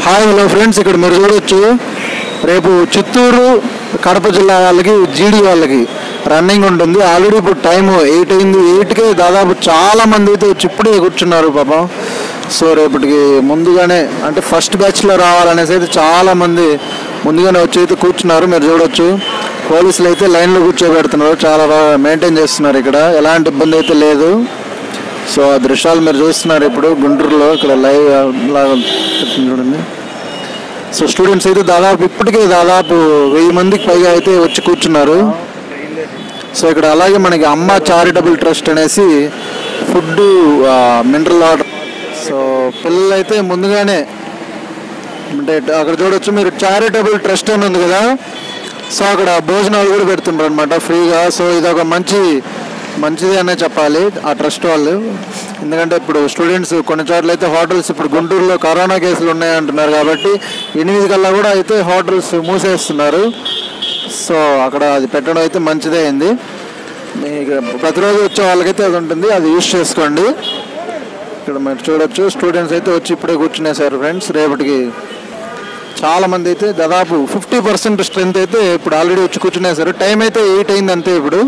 hi hello friends ఇక్కడ మీరు చూడొచ్చు రేపు చిత్తూరు కడప జిల్లా వాళ్ళకి జీడీ వాళ్ళకి రన్నింగ్ ఉంటుంది ఆల్రెడీ ఇప్పుడు టైం ఎయిట్ అయింది ఎయిట్కే దాదాపు చాలా మంది అయితే వచ్చి ఇప్పుడే కూర్చున్నారు పాపం సో రేపటికి ముందుగానే అంటే ఫస్ట్ బ్యాచ్లో రావాలనేసి అయితే చాలా మంది ముందుగానే వచ్చి అయితే కూర్చున్నారు మీరు చూడొచ్చు పోలీసులు అయితే లైన్లో కూర్చోబెడుతున్నారు చాలా బాగా మెయింటైన్ చేస్తున్నారు ఇక్కడ ఎలాంటి ఇబ్బంది అయితే లేదు సో ఆ దృశ్యాలు మీరు చూస్తున్నారు ఇప్పుడు గుంటూరులో ఇక్కడ లైవ్ లాగా చెప్తుంది చూడండి సో స్టూడెంట్స్ అయితే దాదాపు ఇప్పటికే దాదాపు వెయ్యి మందికి పైగా అయితే వచ్చి కూర్చున్నారు సో ఇక్కడ అలాగే మనకి అమ్మ చారిటబుల్ ట్రస్ట్ అనేసి ఫుడ్ మినరల్ వాటర్ సో పిల్లలు అయితే ముందుగానే అంటే అక్కడ చూడొచ్చు మీరు చారిటబుల్ ట్రస్ట్ అని ఉంది కదా సో అక్కడ భోజనాలు కూడా పెడుతుంటారు అనమాట ఫ్రీగా సో ఇది ఒక మంచి మంచిది అనే చెప్పాలి ఆ ట్రస్ట్ వాళ్ళు ఎందుకంటే ఇప్పుడు స్టూడెంట్స్ కొన్ని చోట్ల అయితే హోటల్స్ ఇప్పుడు గుంటూరులో కరోనా కేసులు ఉన్నాయంటున్నారు కాబట్టి ఎనిమిది కల్లా కూడా అయితే హోటల్స్ మూసేస్తున్నారు సో అక్కడ అది పెట్టడం అయితే మంచిదే అయింది మీకు ప్రతిరోజు వచ్చే వాళ్ళకైతే అది ఉంటుంది అది యూస్ చేసుకోండి ఇక్కడ మీరు చూడొచ్చు స్టూడెంట్స్ అయితే వచ్చి ఇప్పుడే కూర్చునేసారు ఫ్రెండ్స్ రేపటికి చాలా మంది అయితే దాదాపు ఫిఫ్టీ పర్సెంట్ స్ట్రెంత్ అయితే ఇప్పుడు ఆల్రెడీ వచ్చి కూర్చునేసారు టైం అయితే ఎయిట్ అయింది అంతే ఇప్పుడు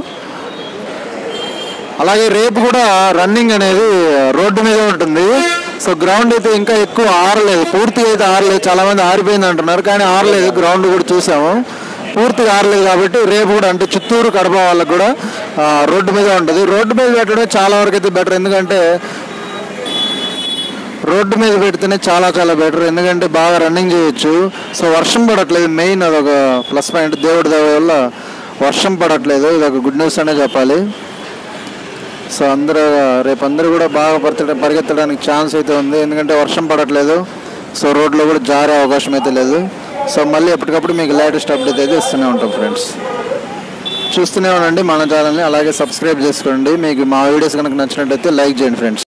అలాగే రేపు కూడా రన్నింగ్ అనేది రోడ్డు మీద ఉంటుంది సో గ్రౌండ్ అయితే ఇంకా ఎక్కువ ఆరలేదు పూర్తిగా అయితే ఆరలేదు చాలా మంది ఆరిపోయింది అంటున్నారు కానీ ఆరలేదు గ్రౌండ్ కూడా చూసాము పూర్తిగా ఆరలేదు కాబట్టి రేపు కూడా అంటే చిత్తూరు కడప వాళ్ళకి కూడా ఆ, రోడ్డు మీద ఉంటుంది రోడ్డు మీద పెట్టడం చాలా వరకు అయితే బెటర్ ఎందుకంటే రోడ్డు మీద పెడితేనే చాలా చాలా బెటర్ ఎందుకంటే బాగా రన్నింగ్ చేయొచ్చు సో వర్షం పడట్లేదు మెయిన్ అదొక ప్లస్ పాయింట్ దేవుడి దయ వల్ల వర్షం పడట్లేదు ఇది ఒక గుడ్ న్యూస్ అనే చెప్పాలి సో అందరూ రేపు అందరూ కూడా బాగా పరిగెత్త పరిగెత్తడానికి ఛాన్స్ అయితే ఉంది ఎందుకంటే వర్షం పడట్లేదు సో రోడ్లో కూడా జారే అవకాశం అయితే లేదు సో మళ్ళీ ఎప్పటికప్పుడు మీకు లేటెస్ట్ అప్డేట్ అయితే ఇస్తూనే ఉంటాం ఫ్రెండ్స్ చూస్తూనే ఉండండి మన ఛానల్ని అలాగే సబ్స్క్రైబ్ చేసుకోండి మీకు మా వీడియోస్ కనుక నచ్చినట్టయితే లైక్ చేయండి ఫ్రెండ్స్